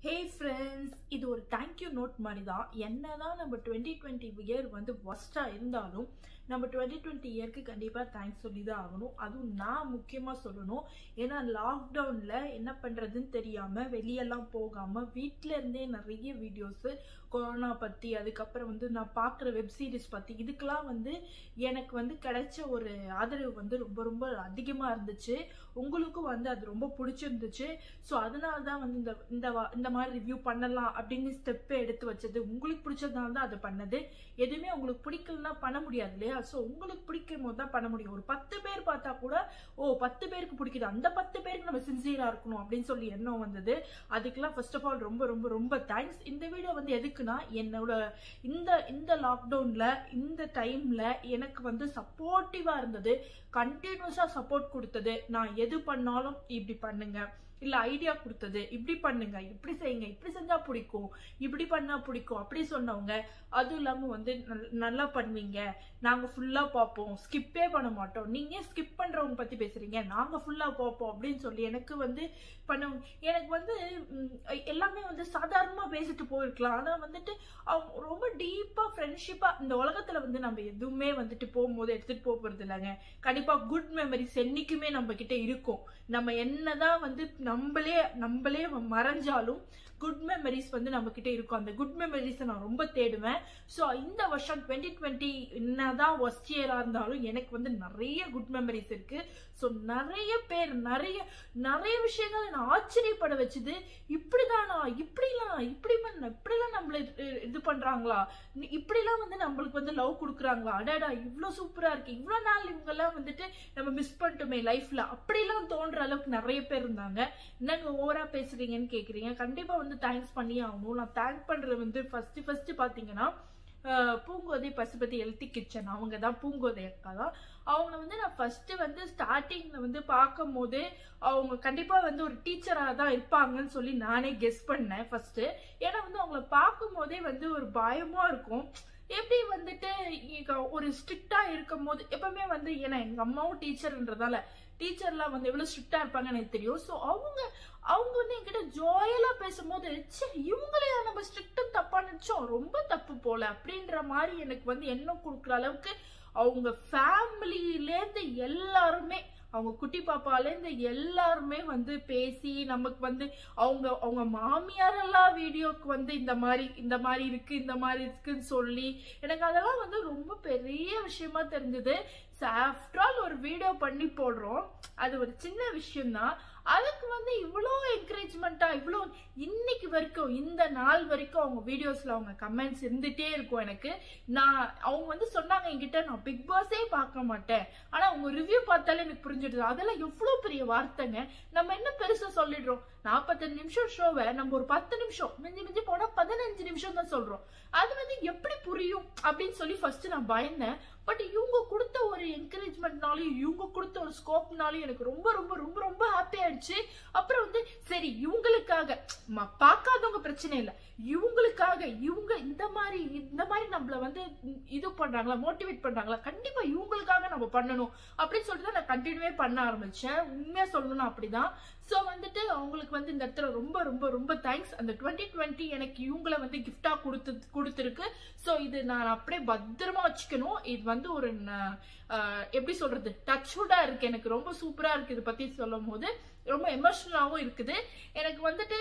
hey friends இது ஒரு thank you note மாதிரி தான் என்னதான் நம்ம டுவெண்ட்டி டுவெண்ட்டி இயர் வந்து ஒஸ்ட்டாக இருந்தாலும் நம்ம டுவெண்ட்டி டுவெண்ட்டி இயர்க்கு கண்டிப்பாக தேங்க்ஸ் சொல்லி தான் ஆகணும் அதுவும் நான் முக்கியமாக சொல்லணும் ஏன்னா லாக்டவுனில் என்ன பண்ணுறதுன்னு தெரியாமல் வெளியெல்லாம் போகாமல் வீட்டில் இருந்தே நிறைய வீடியோஸு கொரோனா பற்றி அதுக்கப்புறம் வந்து நான் பார்க்குற வெப் சீரிஸ் பற்றி இதுக்கெல்லாம் வந்து எனக்கு வந்து கிடைச்ச ஒரு ஆதரவு வந்து ரொம்ப ரொம்ப அதிகமாக இருந்துச்சு உங்களுக்கும் வந்து அது ரொம்ப பிடிச்சிருந்துச்சு ஸோ அதனால தான் வந்து இந்த இந்த வா- இந்த மாதிரி ரிவ்யூ பண்ணலாம் அப்படின்னு ஸ்டெப்பை எடுத்து வச்சது உங்களுக்கு பிடிச்சதுனால தான் அது பண்ணது எதுவுமே உங்களுக்கு பிடிக்கலன்னா பண்ண முடியாது இல்லையா ஸோ உங்களுக்கு பிடிக்கும் போது தான் பண்ண முடியும் ஒரு பத்து பேர் பார்த்தா கூட ஓ பத்து பேருக்கு பிடிக்குது அந்த பத்து பேருக்கு நம்ம சின்சியரா இருக்கணும் அப்படின்னு சொல்லி எண்ணம் வந்தது அதுக்கெல்லாம் ஃபர்ஸ்ட் ஆஃப் ஆல் ரொம்ப ரொம்ப ரொம்ப தேங்க்ஸ் இந்த வீடியோ வந்து எதுக்குன்னா என்னோட இந்த இந்த லாக்டவுன்ல இந்த டைம்ல எனக்கு வந்து சப்போர்ட்டிவா இருந்தது கண்டினியூஸா சப்போர்ட் கொடுத்தது நான் எது பண்ணாலும் இப்படி பண்ணுங்க இல்ல ஐடியா கொடுத்தது இப்படி பண்ணுங்க இப்படி செய்யுங்க இப்படி செஞ்சா பிடிக்கும் இப்படி பண்ணா பிடிக்கும் அப்படி சொன்னவங்க அதுவும் இல்லாம வந்து நல்- நல்லா பண்ணுவீங்க நாங்க ஃபுல்லா பார்ப்போம் ஸ்கிப்பே பண்ண மாட்டோம் நீங்க ஸ்கிப் பண்றவங்க பத்தி பேசுறீங்க நாங்க ஃபுல்லா பார்ப்போம் அப்படின்னு சொல்லி எனக்கு வந்து பண்ண எனக்கு வந்து ம், எல்லாமே வந்து சாதாரணமா பேசிட்டு போயிருக்கலாம் ஆனா வந்துட்டு அவங்க ரொம்ப டீப்பா ஃப்ரெண்ட்ஷிப்பா இந்த உலகத்துல வந்து நம்ம எதுவுமே வந்துட்டு போகும்போது எடுத்துட்டு போக போறது இல்லைங்க கண்டிப்பா குட் மெமரிஸ் என்னைக்குமே நம்ம கிட்ட இருக்கும் நம்ம என்னதான் வந்து நம்மளே நம்மளே மறைஞ்சாலும் குட் மெமரிஸ் வந்து நம்ம கிட்ட இருக்கும் அந்த குட் மெமரிஸை நான் ரொம்ப தேடுவேன் ஸோ இந்த வருஷம் டுவெண்ட்டி டுவெண்ட்டி என்னதான் ஒஸ்ட் இயரா இருந்தாலும் எனக்கு வந்து நிறைய குட் மெமரிஸ் இருக்கு ஸோ நிறைய பேர் நிறைய நிறைய விஷயங்கள் நான் ஆச்சரியப்பட வச்சுது இப்படிதானா இப்படிலாம் இப்படி பண்ண இப்படிலாம் நம்மள இது- இது பண்றாங்களா நி- இப்படிலாம் வந்து நம்மளுக்கு வந்து லவ் கொடுக்குறாங்களா அடாடா இவ்வளோ சூப்பரா இருக்கு இவ்வளோ நாள் இவங்கெல்லாம் வந்துட்டு நம்ம மிஸ் பண்ணிட்டோமே லைஃப்ல அப்படிலாம் தோன்ற அளவுக்கு நிறைய பேர் இருந்தாங்க என்னங்க ஓவரா பேசுறீங்கன்னு கேக்குறீங்க கண்டிப்பா வந்து தேங்க்ஸ் பண்ணி ஆகணும் நான் தேங்க் பண்றது வந்து ஃபர்ஸ்ட் ஃபர்ஸ்ட் பாத்தீங்கன்னா அஹ், பூங்கோதை பசுபதி ஹெல்த்தி கிச்சன் அவங்க தான் பூங்கோதை அக்கா தான் அவங்க வந்து நான் ஃபர்ஸ்ட் வந்து ஸ்டார்டிங்ல வந்து பார்க்கும் போதே அவங்க கண்டிப்பா வந்து ஒரு டீச்சரா தான் இருப்பாங்கன்னு சொல்லி நானே கெஸ் பண்ணேன் ஃபர்ஸ்ட் ஏன்னா வந்து அவங்கள பார்க்கும் போதே வந்து ஒரு பயமா இருக்கும் எப்படி வந்துட்டு இங்க ஒரு ஸ்ட்ரிக்டா இருக்கும் போது எப்பவுமே வந்து ஏன்னா எங்க அம்மாவும் டீச்சர்ன்றதால டீச்சர்லாம் வந்து எவ்வளவு ஸ்ட்ரிக்டா இருப்பாங்கன்னு எனக்கு தெரியும் ஸோ அவங்க அவங்க வந்து என்கிட்ட ஜாயலா பேசும்போது ச்சே இவங்களையா நம்ம ஸ்ட்ரிக்ட் தப்பா நினைச்சோம் ரொம்ப தப்பு போல அப்படின்ற மாதிரி எனக்கு வந்து எண்ணம் கொடுக்குற அளவுக்கு அவங்க ஃபேமிலியிலேருந்து எல்லாருமே அவங்க குட்டி பாப்பாலேருந்து எல்லாருமே வந்து பேசி நமக்கு வந்து அவங்க அவங்க மாமியாரெல்லாம் வீடியோக்கு வந்து இந்த மாதிரி இந்த மாதிரி இருக்கு இந்த மாதிரி இருக்குன்னு சொல்லி எனக்கு அதெல்லாம் வந்து ரொம்ப பெரிய விஷயமா தெரிஞ்சது ஆஃப்டர் ஆல் ஒரு வீடியோ பண்ணி போடுறோம் அது ஒரு சின்ன விஷயம்தான் அதுக்கு வந்து இவ்வளோ என்கரேஜ்மெண்ட்டா இவ்வளோ இன்னைக்கு வரைக்கும் இந்த நாள் வரைக்கும் அவங்க வீடியோஸ்ல அவங்க கமெண்ட்ஸ் இருந்துட்டே இருக்கும் எனக்கு நான் அவங்க வந்து சொன்னாங்க என்கிட்ட நான் பிக் பாஸே பார்க்க மாட்டேன் ஆனா அவங்க ரிவ்யூ பார்த்தாலே எனக்கு புரிஞ்சிடுது அதெல்லாம் எவ்வளவு பெரிய வார்த்தைங்க நம்ம என்ன பெருசா சொல்லிடுறோம் நாற்பத்தஞ்சு நிமிஷம் ஷோவை நம்ம ஒரு பத்து நிமிஷம் மிஞ்சி மிஞ்சி போனா பதினஞ்சு நிமிஷம் தான் சொல்றோம் அது வந்து எப்படி புரியும் அப்படின்னு சொல்லி ஃபர்ஸ்ட் நான் பயந்தேன் பட் இவங்க கொடுத்த ஒரு என்கரேஜ்மெண்ட்னாலையும் இவங்க கொடுத்த ஒரு ஸ்கோப்னாலையும் எனக்கு ரொம்ப ரொம்ப ரொம்ப ரொம்ப ஹாப்பி ஆயிடுச்சு அப்புறம் வந்து சரி இவங்களுக்காக ம- பார்க்காதவங்க பிரச்சனை இல்லை இவங்களுக்காக இவங்க இந்த மாதிரி இந்த மாதிரி நம்மள வந்து இது பண்றாங்களா மோட்டிவேட் பண்றாங்களா கண்டிப்பா இவங்களுக்காக நம்ம பண்ணணும் அப்படின்னு சொல்லிட்டு தான் நான் கண்டினியூவே பண்ண ஆரம்பிச்சேன் உண்மையா சொல்லணும்னா அப்படிதான் சோ வந்துட்டு அவங்களுக்கு வந்து இந்த இடத்துல ரொம்ப ரொம்ப ரொம்ப தேங்க்ஸ் அந்த டுவெண்ட்டி டுவெண்ட்டி எனக்கு இவங்கள வந்து கிஃப்டா கொடுத்து கொடுத்துருக்கு சோ இது நான் அப்படியே பத்திரமா வச்சுக்கணும் இது வந்து ஒரு ந- ஆஹ் எப்படி சொல்றது டச்வுடா இருக்கு எனக்கு ரொம்ப சூப்பரா இருக்கு இதை பத்தி சொல்லும் போது ரொம்ப எமோஷனலாவும் இருக்குது எனக்கு வந்துட்டு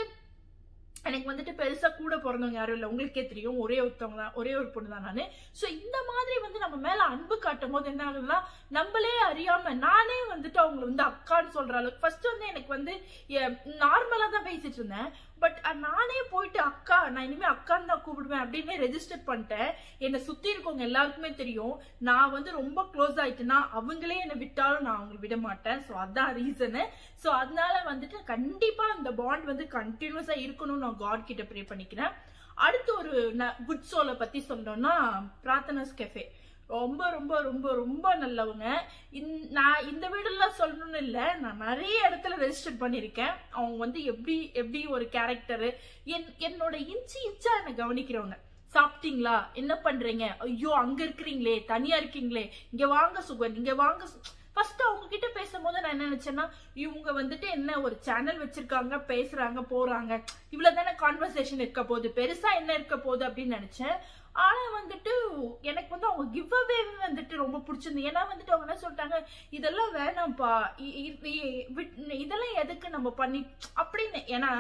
எனக்கு வந்துட்டு பெருசா கூட பிறந்தவங்க யாரும் இல்லை உங்களுக்கே தெரியும் ஒரே ஒருத்தவங்க தான் ஒரே ஒரு பொண்ணு தான் நானு ஸோ இந்த மாதிரி வந்து நம்ம மேல அன்பு காட்டும் போது என்ன ஆகுதுன்னா நம்மளே அறியாம நானே வந்துட்டு அவங்களை வந்து அக்கான்னு சொல்ற அளவுக்கு ஃபர்ஸ்ட் வந்து எனக்கு வந்து நார்மலா தான் பேசிட்டு இருந்தேன் பட் நானே போயிட்டு அக்கா நான் இனிமே அக்கான்னு தான் கூப்பிடுவேன் அப்படின்னு ரெஜிஸ்டர் பண்ணிட்டேன் என்னை சுத்தி இருக்கவங்க எல்லாருக்குமே தெரியும் நான் வந்து ரொம்ப க்ளோஸ் ஆயிட்டேன்னா அவங்களே என்னை விட்டாலும் நான் அவங்களை விட மாட்டேன் ஸோ அதான் ரீசனு ஸோ அதனால வந்துட்டு கண்டிப்பா இந்த பாண்ட் வந்து கண்டினியூஸா இருக்கணும்னு நான் காட் கிட்ட ப்ரே பண்ணிக்கிறேன் அடுத்து ஒரு குட் சோலை பத்தி சொன்னோம்னா பிரார்த்தனாஸ் கெஃபே ரொம்ப ரொம்ப ரொம்ப ரொம்ப நல்லவங்க இந்- நான் இந்த வீடெல்லாம் சொல்லணும்னு இல்லை நான் நிறைய இடத்துல ரெஜிஸ்டர் பண்ணியிருக்கேன் அவங்க வந்து எப்படி எப்படி ஒரு கேரக்டரு என் என்னோட இன்ச்சு இன்ச்சா என்னை கவனிக்கிறவங்க சாப்பிட்டீங்களா என்ன பண்றீங்க ஐயோ அங்க இருக்கிறீங்களே தனியா இருக்கீங்களே இங்க வாங்க சுகன் இங்க வாங்க சு- ஃபர்ஸ்ட் அவங்க கிட்ட பேசும்போது நான் என்ன நினைச்சேன்னா இவங்க வந்துட்டு என்ன ஒரு சேனல் வச்சிருக்காங்க பேசுறாங்க போறாங்க இவ்வளவு தானே கான்வர்சேஷன் இருக்க போகுது பெருசா என்ன இருக்க போகுது அப்படின்னு நினைச்சேன் ஆனா வந்துட்டு எனக்கு வந்து அவங்க கிவ் அவே வந்துட்டு ரொம்ப பிடிச்சிருந்து ஏன்னா வந்துட்டு அவங்க என்ன சொல்லிட்டாங்க இதெல்லாம் வேணாம்ப்பா இ- இ- இ- விட்- இதெல்லாம் எதுக்கு நம்ம பண்ணி அப்படின்னு ஏன்னா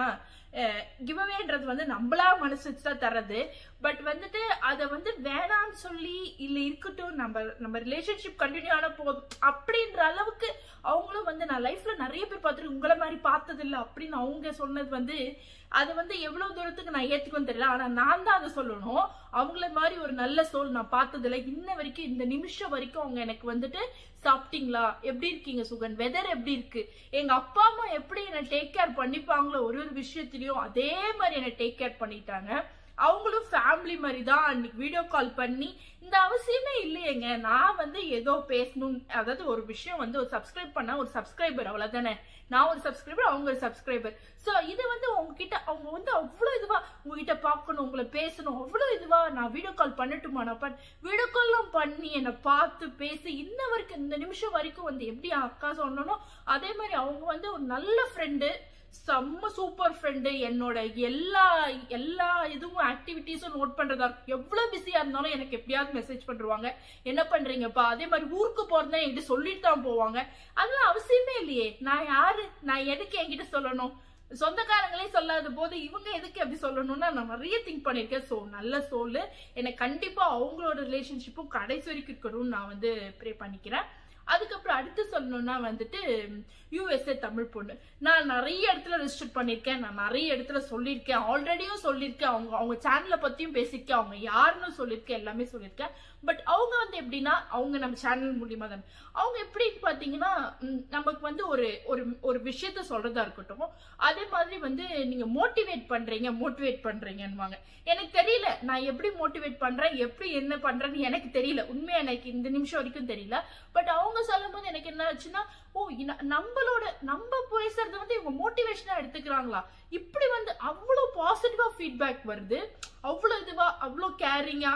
கிவ் அவேன்றது வந்து நம்மளா மனசு வச்சுதான் தர்றது பட் வந்துட்டு அதை வந்து வேணாம்னு சொல்லி இல்ல இருக்கட்டும் நம்ம நம்ம ரிலேஷன்ஷிப் கண்டினியூ ஆன போதும் அப்படின்ற அளவுக்கு அவங்களும் வந்து நான் லைஃப்ல நிறைய பேர் பார்த்துட்டு உங்களை மாதிரி பார்த்தது இல்ல அப்படின்னு அவங்க சொன்னது வந்து அது வந்து எவ்வளவு தூரத்துக்கு நான் ஏத்துக்கும் தெரியல ஆனா நான் தான் அதை சொல்லணும் அவங்கள மாதிரி ஒரு நல்ல சோல் நான் பார்த்தது இல்ல இன்ன வரைக்கும் இந்த நிமிஷம் வரைக்கும் அவங்க எனக்கு வந்துட்டு சாப்பிட்டீங்களா எப்படி இருக்கீங்க சுகன் வெதர் எப்படி இருக்கு எங்க அப்பா அம்மா எப்படி என்ன டேக் கேர் பண்ணிப்பாங்களோ ஒரு ஒரு விஷயத்திலயும் அதே மாதிரி என்ன டேக் கேர் பண்ணிட்டாங்க அவங்களும் ஃபேமிலி மாதிரி தான் அன்னைக்கு வீடியோ கால் பண்ணி இந்த அவசியமே இல்லையேங்க நான் வந்து ஏதோ பேசணும் அதாவது ஒரு விஷயம் வந்து ஒரு சப்ஸ்கிரைப் பண்ணா ஒரு சப்ஸ்கிரைபர் அவ்வளவுதானே நான் ஒரு சப்ஸ்கிரைபர் அவங்க ஒரு சப்ஸ்கிரைபர் சோ இது வந்து உங்ககிட்ட அவங்க வந்து அவ்வளவு இதுவா உங்ககிட்ட பார்க்கணும் உங்களை பேசணும் அவ்வளவு இதுவா நான் வீடியோ கால் பண்ணட்டுமா நான் பண்ண வீடியோ கால்லாம் பண்ணி என்னை பார்த்து பேசி இன்ன வரைக்கும் இந்த நிமிஷம் வரைக்கும் வந்து எப்படி அக்கா சொன்னனோ அதே மாதிரி அவங்க வந்து ஒரு நல்ல ஃப்ரெண்டு செம்ம சூப்பர் ஃப்ரெண்டு என்னோட எல்லா எல்லா இதுவும் ஆக்டிவிட்டீஸும் நோட் பண்றதா இருக்கும் எவ்வளவு பிஸியா இருந்தாலும் எனக்கு எப்படியாவது மெசேஜ் பண்ணுவாங்க என்ன பண்றீங்கப்பா அதே மாதிரி ஊருக்கு போறதா என்கிட்ட சொல்லிட்டு தான் போவாங்க அதெல்லாம் அவசியமே இல்லையே நான் யாரு நான் எதுக்கு என்கிட்ட சொல்லணும் சொந்தக்காரங்களே சொல்லாத போது இவங்க எதுக்கு அப்படி சொல்லணும்னா நான் நிறைய திங்க் பண்ணிருக்கேன் சோ நல்ல சோல் எனக்கு கண்டிப்பா அவங்களோட ரிலேஷன்ஷிப்பும் கடைசி வரைக்கும் இருக்கணும்னு நான் வந்து ப்ரே பண்ணிக்கிறேன் அதுக்கப்புறம் அடுத்து சொல்லணும்னா வந்துட்டு யூஎஸ்ஏ தமிழ் பொண்ணு நான் நிறைய இடத்துல ரெஜிஸ்டர் பண்ணியிருக்கேன் நான் நிறைய இடத்துல சொல்லியிருக்கேன் ஆல்ரெடியும் சொல்லியிருக்கேன் அவங்க அவங்க சேனலை பத்தியும் பேசியிருக்கேன் அவங்க யாருன்னு சொல்லியிருக்கேன் எல்லாமே சொல்லியிருக்கேன் பட் அவங்க வந்து எப்படின்னா அவங்க நம்ம சேனல் மூலியமா தான் அவங்க எப்படின்னு பாத்தீங்கன்னா ம், நமக்கு வந்து ஒரு ஒரு ஒரு விஷயத்த சொல்றதா இருக்கட்டும் அதே மாதிரி வந்து நீங்க மோட்டிவேட் பண்றீங்க மோட்டிவேட் பண்றீங்கன்னுவாங்க எனக்கு தெரியல நான் எப்படி மோட்டிவேட் பண்றேன் எப்படி என்ன பண்றேன்னு எனக்கு தெரியல உண்மையா எனக்கு இந்த நிமிஷம் வரைக்கும் தெரியல பட் அவங்க சொல்லும் போது எனக்கு என்ன ஆச்சுன்னா ஓ இன- நம்மளோட நம்ம பேசுறது வந்து இவங்க மோட்டிவேஷனா எடுத்துக்கிறாங்களா இப்படி வந்து அவ்வளவு பாசிட்டிவா ஃபீட்பேக் வருது அவ்வளவு இதுவா அவ்வளவு கேரிங்கா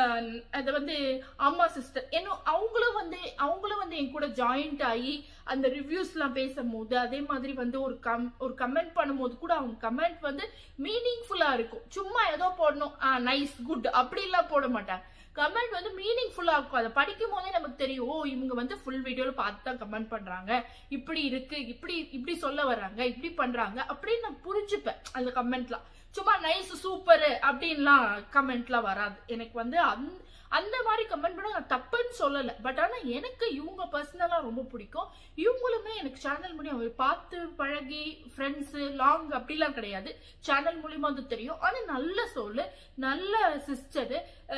அது வந்து அம்மா சிஸ்டர் இன்னும் அவங்களும் வந்து அவங்களும் வந்து என் கூட ஜாயிண்ட் ஆகி அந்த ரிவ்யூஸ் எல்லாம் பேசும்போது அதே மாதிரி வந்து ஒரு கம் ஒரு கமெண்ட் பண்ணும்போது கூட அவங்க கமெண்ட் வந்து மீனிங்ஃபுல்லா இருக்கும் சும்மா ஏதோ போடணும் நைஸ் குட் அப்படிலாம் போட மாட்டாங்க கமெண்ட் வந்து மீனிங்ஃபுல்லா இருக்கும் அதை படிக்கும் போதே நமக்கு தெரியும் ஓ இவங்க வந்து ஃபுல் வீடியோல பார்த்து தான் கமெண்ட் பண்றாங்க இப்படி இருக்கு இப்படி இப்படி சொல்ல வர்றாங்க இப்படி பண்றாங்க அப்படின்னு நான் புரிஞ்சுப்பேன் அந்த கமெண்ட்லாம் சும்மா நைஸ் சூப்பர் அப்படின்லாம் கமெண்ட்லாம் வராது எனக்கு வந்து அந்த அந்த மாதிரி கமெண்ட் பண்ண நான் தப்புன்னு சொல்லல பட் ஆனா எனக்கு இவங்க பர்சனலா ரொம்ப பிடிக்கும் இவங்களுமே எனக்கு சேனல் மூலியம் பார்த்து பழகி ஃப்ரெண்ட்ஸ் லாங் அப்படிலாம் கிடையாது சேனல் மூலியமா வந்து தெரியும் ஆனா நல்ல சொல்லு நல்ல சிஸ்டர்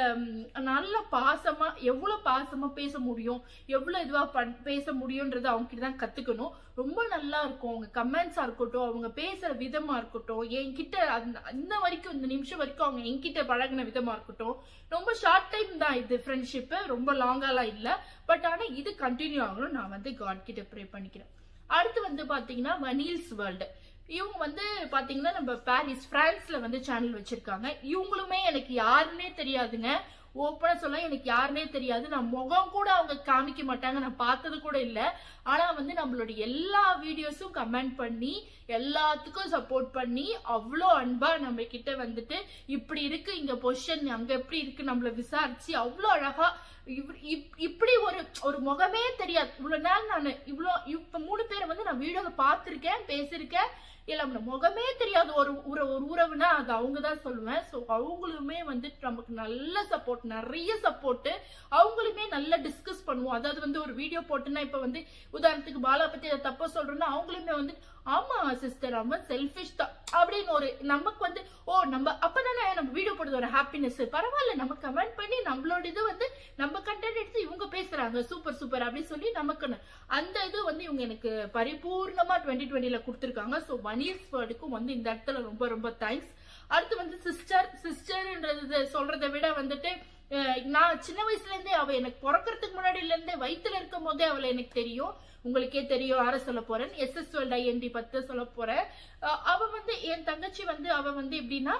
நல்ல பாசமா எவ்வளவு பாசமா பேச முடியும் எவ்வளவு இதுவா பண் பேச முடியும்ன்றது அவங்க கிட்ட தான் கத்துக்கணும் ரொம்ப நல்லா இருக்கும் அவங்க கமெண்ட்ஸா இருக்கட்டும் அவங்க பேசுற விதமா இருக்கட்டும் என்கிட்ட அந்த இந்த வரைக்கும் இந்த நிமிஷம் வரைக்கும் அவங்க என்கிட்ட பழகின விதமா இருக்கட்டும் ரொம்ப ஷார்ட் டைம் தான் இது ஃப்ரெண்ட்ஷிப் ரொம்ப லாங்காலாம் இல்ல பட் ஆனா இது கண்டினியூ ஆகணும் நான் வந்து காட் கிட்ட ப்ரே பண்ணிக்கிறேன் அடுத்து வந்து பாத்தீங்கன்னா வனீல்ஸ் வேர்ல்டு இவங்க வந்து பாத்தீங்கன்னா நம்ம பாரிஸ் பிரான்ஸ்ல வந்து சேனல் வச்சிருக்காங்க இவங்களுமே எனக்கு யாருன்னே தெரியாதுங்க ஓப்பனா சொல்ல எனக்கு யாருன்னே தெரியாது நான் முகம் கூட அவங்க காமிக்க மாட்டாங்க நான் பார்த்தது கூட இல்ல ஆனா வந்து நம்மளுடைய எல்லா வீடியோஸும் கமெண்ட் பண்ணி எல்லாத்துக்கும் சப்போர்ட் பண்ணி அவ்வளோ அன்பா நம்ம கிட்ட வந்துட்டு இப்படி இருக்கு இங்க பொசிஷன் அங்க எப்படி இருக்கு நம்மள விசாரிச்சு அவ்வளோ அழகா இவ்- இப்- இப்படி ஒரு ஒரு முகமே தெரியாது இவ்வளவு நாள் நான் இவ்வளோ இப்ப மூணு பேரை வந்து நான் வீடியோல பார்த்திருக்கேன் பேசியிருக்கேன் இல்ல நம்ம முகமே தெரியாத ஒரு உற ஒரு உறவுனா அது அவங்க தான் சொல்லுவேன் ஸோ அவங்களுமே வந்து நமக்கு நல்ல சப்போர்ட் நிறைய சப்போர்ட் அவங்களுமே நல்லா டிஸ்கஸ் பண்ணுவோம் அதாவது வந்து ஒரு வீடியோ போட்டுன்னா இப்ப வந்து உதாரணத்துக்கு பாலா பத்தி அதை தப்பா சொல்றோம்னா அவங்களுமே வந்து ஆமா சிஸ்டர் அவன் செல்ஃபிஷ் தான் அப்படின்னு ஒரு நமக்கு வந்து ஓ நம்ம அப்பதானே நம்ம வீடியோ போடுறது ஒரு ஹாப்பினஸ் பரவாயில்ல நம்ம கமெண்ட் பண்ணி நம்மளோட இது வந்து நம்ம கண்டென்ட் எடுத்து இவங்க பேசுறாங்க சூப்பர் சூப்பர் அப்படின்னு சொல்லி நமக்கு ந- அந்த இது வந்து இவங்க எனக்கு பரிபூர்ணமா டுவெண்ட்டி டுவெண்ட்டில கொடுத்துருக்காங்க ஸோ வனீல்ஸ் வேர்டுக்கும் வந்து இந்த இடத்துல ரொம்ப ரொம்ப தேங்க்ஸ் அடுத்து வந்து சிஸ்டர் சிஸ்டர்ன்றது சொல்றதை விட வந்துட்டு அஹ், நான் சின்ன வயசுல இருந்தே அவ எனக்கு பிறக்கறதுக்கு முன்னாடில இருந்தே வயித்துல இருக்கும் போதே அவளை எனக்கு தெரியும் உங்களுக்கே தெரியும் யார சொல்ல போறேன் எஸ் எஸ் வேர்ல்ட் ஐஎன்டி பத்து சொல்ல போறேன் அஹ், அவ வந்து என் தங்கச்சி வந்து அவ வந்து எப்படின்னா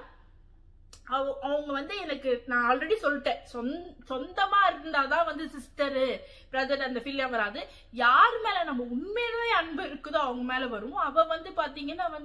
அவ- அவங்க வந்து எனக்கு நான் ஆல்ரெடி சொல்லிட்டேன் சொந்த சொந்தமா இருந்தாதான் வந்து சிஸ்டரு பிரதர் அந்த ஃபீல் வராது யார் மேல நம்ம உண்மையிலே அன்பு இருக்குதோ அவங்க மேல வரும் அவ வந்து பாத்தீங்கன்னா வந்து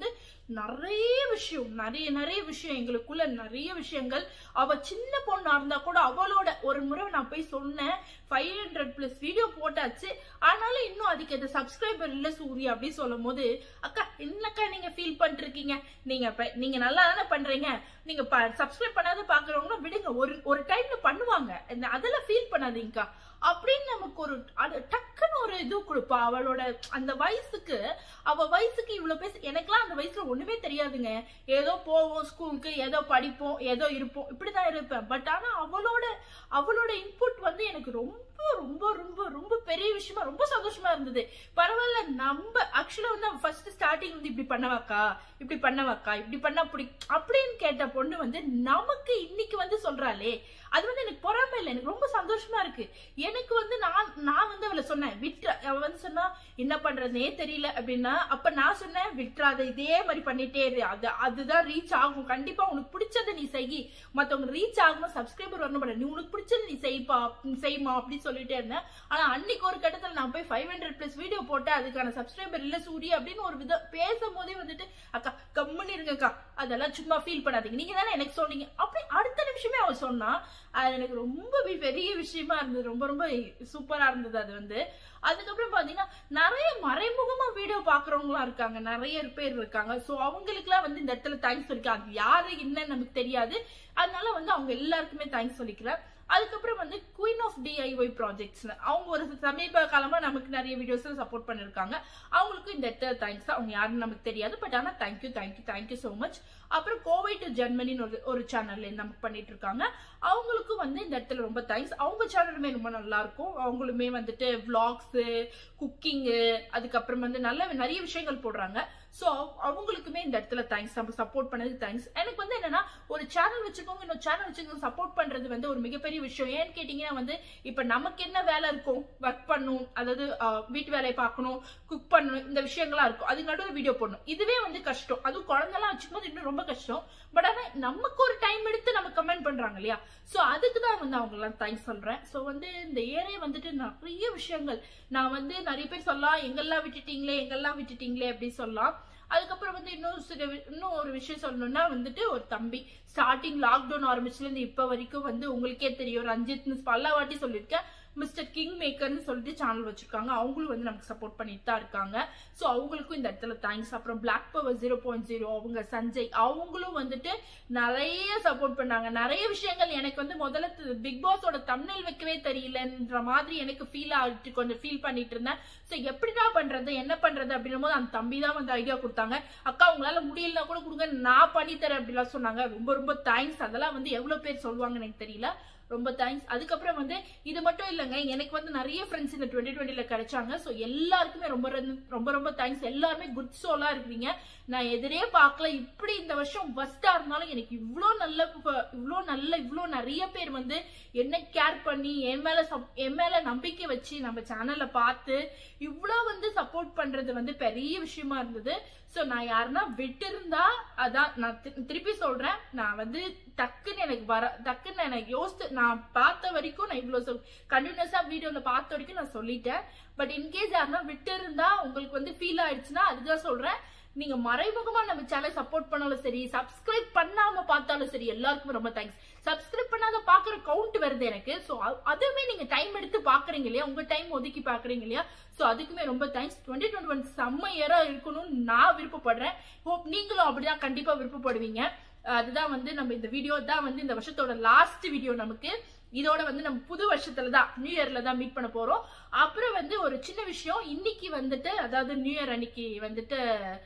நிறைய விஷயம் நிறைய நிறைய விஷயம் எங்களுக்குள்ள நிறைய விஷயங்கள் அவ சின்ன பொண்ணா இருந்தா கூட அவளோட ஒரு முறை நான் போய் சொன்னேன் ஃபைவ் ஹண்ட்ரட் பிளஸ் வீடியோ போட்டாச்சு ஆனாலும் இன்னும் அதுக்கு எது சப்ஸ்கிரைபர் இல்ல சூர்யா அப்படின்னு சொல்லும் போது அக்கா என்னக்கா நீங்க ஃபீல் பண்ணிருக்கீங்க நீங்க ப- நீங்க நல்லா தானே பண்றீங்க நீங்க சப்ஸ்கிரைப் பண்ணாத பாக்குறவங்க விடுங்க ஒரு ஒரு டைம்ல பண்ணுவாங்க இந்த- அதெல்லாம் ஃபீல் பண்ணாதீங்கக்கா அப்படின்னு நமக்கு ஒரு அது டக்குன்னு ஒரு இது கொடுப்பா அவளோட அந்த வயசுக்கு அவ வயசுக்கு இவ்வளவு பேச எனக்கெல்லாம் அந்த வயசுல ஒண்ணுமே தெரியாதுங்க ஏதோ போவோம் ஸ்கூலுக்கு ஏதோ படிப்போம் ஏதோ இருப்போம் இப்படிதான் இருப்பேன் பட் ஆனா அவளோட அவளோட இன்புட் வந்து எனக்கு ரொம்ப ரொம்ப ரொம்ப ரொம்ப பெரிய விஷயமா ரொம்ப சந்தோஷமா இருந்தது பரவாயில்ல நம்ம ஆக்சுவலா வந்து அவ ஃபர்ஸ்ட் ஸ்டார்டிங் வந்து இப்படி பண்ணவாக்கா இப்படி பண்ணவாக்கா இப்படி பண்ணா அப்படி அப்படின்னு கேட்ட பொண்ணு வந்து நமக்கு இன்னைக்கு வந்து சொல்றாளே அது வந்து எனக்கு பொறாம இல்லை எனக்கு ரொம்ப சந்தோஷமா இருக்கு எனக்கு வந்து நான் நான் வந்து அவளை சொன்னேன் விட்ற அவ வந்து சொன்னா என்ன பண்றதுனே தெரியல அப்படின்னா அப்ப நான் சொன்னேன் விட்டுறாத இதே மாதிரி பண்ணிட்டே இரு அது அதுதான் ரீச் ஆகும் கண்டிப்பா உனக்கு பிடிச்சதை நீ செய் மத்தவங்க ரீச் ஆகணும் சப்ஸ்கிரைபர் வரணும் பண்ண நீ உனக்கு பிடிச்சது நீ செய்ப்பா ம், செய்மா அப்படின்னு சொல்லிட்டே இருந்தேன் ஆனா அன்னைக்கு ஒரு கட்டத்துல நான் போய் ஃபைவ் ஹண்ட்ரட் பிளஸ் வீடியோ போட்டேன் அதுக்கான சப்ஸ்கிரைபர் இல்ல சூரி அப்படின்னு ஒரு விதம் பேசும் போதே வந்துட்டு அக்கா கம்முன்னு இருங்கக்கா அதெல்லாம் சும்மா ஃபீல் பண்ணாதீங்க நீங்க தானே எனக்கு சொன்னீங்க அப்படி அடுத்த நிமிஷமே அவ சொன்னா அது எனக்கு ரொம்ப பெ- பெரிய விஷயமா இருந்தது ரொம்ப ரொம்ப சூப்பரா இருந்தது அது வந்து அதுக்கப்புறம் பாத்தீங்கன்னா நிறைய மறைமுகமா வீடியோ பாக்குறவங்களா இருக்காங்க நிறைய பேர் இருக்காங்க சோ அவங்களுக்குலாம் வந்து இந்த இடத்துல தேங்க்ஸ் சொல்லிக்கலாம் அது யாரு என்னன்னு நமக்கு தெரியாது அதனால வந்து அவங்க எல்லாருக்குமே தேங்க்ஸ் சொல்லிக்கிறேன் அதுக்கப்புறம் வந்து குயின் ஆஃப் டிஐஒய் ப்ராஜெக்ட்ஸ் அவங்க ஒரு சமீப காலமா நமக்கு நிறைய வீடியோஸ்ல சப்போர்ட் பண்ணிருக்காங்க அவங்களுக்கும் இந்த இடத்துல தேங்க்ஸ் அவங்க யாருன்னு நமக்கு தெரியாது பட் ஆனா thank you thank you thank you so much அப்புறம் கோவை டு ஜெர்மனின்னு ஒரு ஒரு சேனல்ல நமக்கு பண்ணிட்டு இருக்காங்க அவங்களுக்கும் வந்து இந்த இடத்துல ரொம்ப தேங்க்ஸ் அவங்க சேனலுமே ரொம்ப நல்லா இருக்கும் அவங்களுமே வந்துட்டு vlogs குக்கிங்கு அதுக்கப்புறம் வந்து நல்ல நிறைய விஷயங்கள் போடுறாங்க ஸோ அவங்களுக்குமே இந்த இடத்துல தேங்க்ஸ் நம்ம சப்போர்ட் பண்ணதுக்கு தேங்க்ஸ் எனக்கு வந்து என்னன்னா ஒரு சேனல் வச்சுக்கோங்க இன்னொரு சேனல் வச்சுக்கோங்க சப்போர்ட் பண்றது வந்து ஒரு மிகப்பெரிய விஷயம் ஏன்னு கேட்டீங்கன்னா வந்து இப்ப நமக்கு என்ன வேலை இருக்கும் ஒர்க் பண்ணணும் அதாவது அஹ், வீட்டு வேலையை பார்க்கணும் குக் பண்ணணும் இந்த விஷயங்கள்லாம் இருக்கும் அதுக்கு நடுவில் வீடியோ போடணும் இதுவே வந்து கஷ்டம் அதுவும் குழந்தைலாம் வச்சுக்கும் போது இன்னும் ரொம்ப கஷ்டம் பட் ஆனா நமக்கு ஒரு டைம் எடுத்து நம்ம கமெண்ட் பண்றாங்க இல்லையா சோ அதுக்கு தான் வந்து அவங்க எல்லாம் தேங்க்ஸ் சொல்றேன் சோ வந்து இந்த ஏரியா வந்துட்டு நிறைய விஷயங்கள் நான் வந்து நிறைய பேர் சொல்லலாம் எங்கெல்லாம் விட்டுட்டீங்களே எங்கெல்லாம் விட்டுட்டீங்களே அப்படி சொல்லலாம் அதுக்கப்புறம் வந்து இன்னும் சில வி- இன்னும் ஒரு விஷயம் சொல்லணும்னா வந்துட்டு ஒரு தம்பி ஸ்டார்டிங் லாக்டவுன் ஆரம்பிச்சுல இருந்து இப்ப வரைக்கும் வந்து உங்களுக்கே தெரியும் ரஞ்சித்னு பல வாட்டி சொல்லியிருக்கேன் மிஸ்டர் கிங் மேக்கர்னு சொல்லிட்டு சேனல் வச்சிருக்காங்க அவங்களும் வந்து நமக்கு சப்போர்ட் பண்ணிட்டு தான் இருக்காங்க ஸோ அவங்களுக்கும் இந்த இடத்துல தேங்க்ஸ் அப்புறம் black power zero point zero அவங்க சஞ்சய் அவங்களும் வந்துட்டு நிறைய சப்போர்ட் பண்ணாங்க நிறைய விஷயங்கள் எனக்கு வந்து முதல்ல பிக் பாஸோட தமிழ் வைக்கவே தெரியலன்ற மாதிரி எனக்கு ஃபீல் ஆகிட்டு கொஞ்சம் ஃபீல் பண்ணிட்டு இருந்தேன் ஸோ எப்படிதான் பண்றது என்ன பண்றது அப்படின்னும் போது அந்த தம்பி தான் வந்து ஐடியா கொடுத்தாங்க அக்கா உங்களால முடியலனா கூட கொடுங்க நான் பண்ணி தரேன் அப்படிலாம் சொன்னாங்க ரொம்ப ரொம்ப தேங்க்ஸ் அதெல்லாம் வந்து எவ்வளவு பேர் சொல்லுவாங்கன்னு எனக்கு தெரியல ரொம்ப தேங்க்ஸ் அதுக்கப்புறம் வந்து இது மட்டும் இல்லைங்க எனக்கு வந்து நிறைய ஃப்ரெண்ட்ஸ் இந்த டுவெண்ட்டி டுவெண்ட்டில கிடைச்சாங்க ஸோ எல்லாருக்குமே ரொம்ப ரொம்ப- ரொம்ப ரொம்ப தேங்க்ஸ் எல்லாருமே குட் சோலா இருக்கீங்க நான் எதிரே பார்க்கல இப்படி இந்த வருஷம் ஃபர்ஸ்டா இருந்தாலும் எனக்கு இவ்வளோ நல்ல ப- இவ்வளோ நல்ல இவ்வளோ நிறைய பேர் வந்து என்ன கேர் பண்ணி என் மேல சப்- என் மேல நம்பிக்கை வச்சு நம்ம சேனல்ல பார்த்து இவ்வளோ வந்து சப்போர்ட் பண்றது வந்து பெரிய விஷயமா இருந்தது ஸோ நான் யாருன்னா விட்டிருந்தா அதான் நான் தி- திருப்பி சொல்றேன் நான் வந்து டக்குன்னு எனக்கு வர டக்குன்னு எனக்கு யோசித்து நான் பார்த்த வரைக்கும் நான் இவ்வளோ சொல் கண்டினியூஸா வீடியோல பார்த்த வரைக்கும் நான் சொல்லிட்டேன் பட் இன்கேஸ் யாருன்னா விட்டிருந்தா உங்களுக்கு வந்து ஃபீல் ஆயிடுச்சுன்னா அதுதான் சொல்றேன் நீங்க மறைமுகமா நம்ம சேனல் சப்போர்ட் பண்ணாலும் சரி சப்ஸ்கிரைப் பண்ணாம பார்த்தாலும் சரி எல்லாருக்கும் ரொம்ப தேங்க்ஸ் சப்ஸ்கிரைப் பண்ணாத பாக்குற கவுண்ட் வருது எனக்கு சோ அதுவுமே நீங்க டைம் எடுத்து பாக்குறீங்க இல்லையா உங்க டைம் ஒதுக்கி பாக்குறீங்க இல்லையா சோ அதுக்குமே ரொம்ப தேங்க்ஸ் டுவெண்ட்டி டுவெண்ட்டி ஒன் செம்ம இயரா இருக்கணும்னு நான் விருப்பப்படுறேன் ஹோப் நீங்களும் அப்படிதான் கண்டிப்பா விருப்பப்படுவீங்க அதுதான் வந்து நம்ம இந்த வீடியோ தான் வந்து இந்த வருஷத்தோட லாஸ்ட் வீடியோ நமக்கு இதோட வந்து நம்ம புது வருஷத்துல தான் நியூ இயர்ல தான் மீட் பண்ண போறோம் அப்புறம் வந்து ஒரு சின்ன விஷயம் இன்னைக்கு வந்துட்டு அதாவது நியூ இயர் அன்னைக்கு வந்துட்டு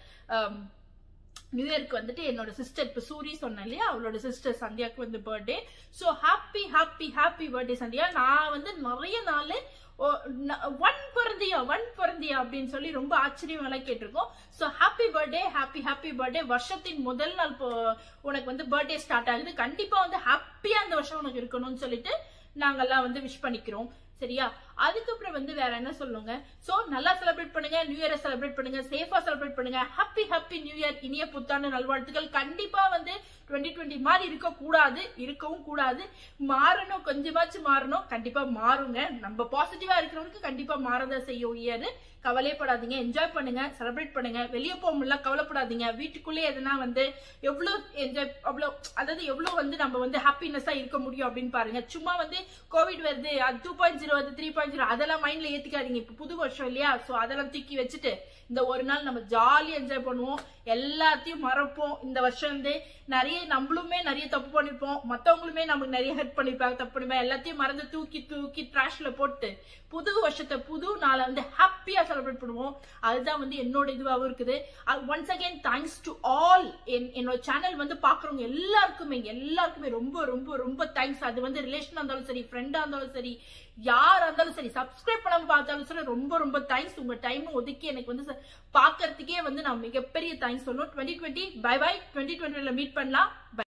நியூ இயர்க்கு வந்துட்டு என்னோட சிஸ்டர் இப்போ சூரி சொன்னேன் இல்லையா அவளோட சிஸ்டர் சந்தியாவுக்கு வந்து birthday so happy happy happy birthday Sandhya நான் வந்து நிறைய நாள் ஒன் பிறந்தியா ஒன் பிறந்தியா அப்படின்னு சொல்லி ரொம்ப ஆச்சரியம் எல்லாம் கேட்டிருக்கோம் so happy birthday happy happy birthday வருஷத்தின் முதல் நாள் இப்போ உனக்கு வந்து பர்த்டே ஸ்டார்ட் ஆகுது கண்டிப்பா வந்து ஹாப்பியா அந்த வருஷம் உனக்கு இருக்கணும்னு சொல்லிட்டு நாங்கெல்லாம் வந்து விஷ் பண்ணிக்கிறோம் சரியா அதுக்கப்புறம் வந்து வேற என்ன சொல்லுங்க சோ நல்லா செலிப்ரேட் பண்ணுங்க நியூ இயரை செலிப்ரேட் பண்ணுங்க சேஃபா செலிப்ரேட் பண்ணுங்க ஹாப்பி ஹாப்பி நியூ இயர் இனிய புத்தாண்டு நல்வாழ்த்துக்கள் கண்டிப்பா வந்து டுவெண்ட்டி டுவெண்ட்டி மாதிரி இருக்க கூடாது இருக்கவும் கூடாது மாறணும் கொஞ்சமாச்சும் மாறணும் கண்டிப்பா மாறுங்க நம்ம பாசிட்டிவா இருக்கிறவங்களுக்கு கண்டிப்பா மாறதான் செய்யும் இயர் கவலைப்படாதீங்க என்ஜாய் பண்ணுங்க செலிப்ரேட் பண்ணுங்க வெளியே போக முடியல கவலைப்படாதீங்க வீட்டுக்குள்ளே எதுனா வந்து எவ்வளவு என்ஜாய் அவ்வளோ அதாவது எவ்வளவு வந்து நம்ம வந்து ஹாப்பினஸா இருக்க முடியும் அப்படின்னு பாருங்க சும்மா வந்து கோவிட் வருது அது டூ பாயிண்ட் ஜீரோ வருது த்ரீ பாயிண்ட் ஜீரோ அதெல்லாம் மைண்ட்ல ஏத்திக்காதீங்க இப்ப புது வருஷம் இல்லையா சோ அதெல்லாம் தூக்கி வச்சுட்டு இந்த ஒரு நாள் நம்ம ஜாலியா என்ஜாய் பண்ணுவோம் எல்லாத்தையும் மறப்போம் இந்த வருஷம் வந்து நிறைய நம்மளுமே நிறைய தப்பு பண்ணிருப்போம் மத்தவங்களுமே நமக்கு நிறைய ஹெல்ப் பண்ணிருப்பாங்க தப்பு பண்ணிருப்பாங்க எல்லாத்தையும் மறந்து தூக்கி தூக்கி ட்ராஷ்ல போட்டு புது வருஷத்தை புது நாளை வந்து ஹாப்பியா செலிப்ரேட் பண்ணுவோம் அதுதான் வந்து என்னோட இதுவாகவும் இருக்குது once again thanks to all என்னோட சேனல் வந்து பாக்குறவங்க எல்லாருக்குமே எல்லாருக்குமே ரொம்ப ரொம்ப ரொம்ப தேங்க்ஸ் அது வந்து ரிலேஷனா இருந்தாலும் சரி ஃப்ரெண்டா இருந்தாலும் சரி யாரா இருந்தாலும் சரி சப்ஸ்கிரைப் பண்ணாம பார்த்தாலும் சரி ரொம்ப ரொம்ப தேங்க்ஸ் உங்க டைம் ஒதுக்கி எனக்கு வந்து ச- பார்க்கறதுக்கே வந்து நான் மிகப்பெரிய தேங்க்ஸ் சொல்லணும் twenty twenty bye bye twenty டுவெண்ட்டில மீட் பண்ணலாம்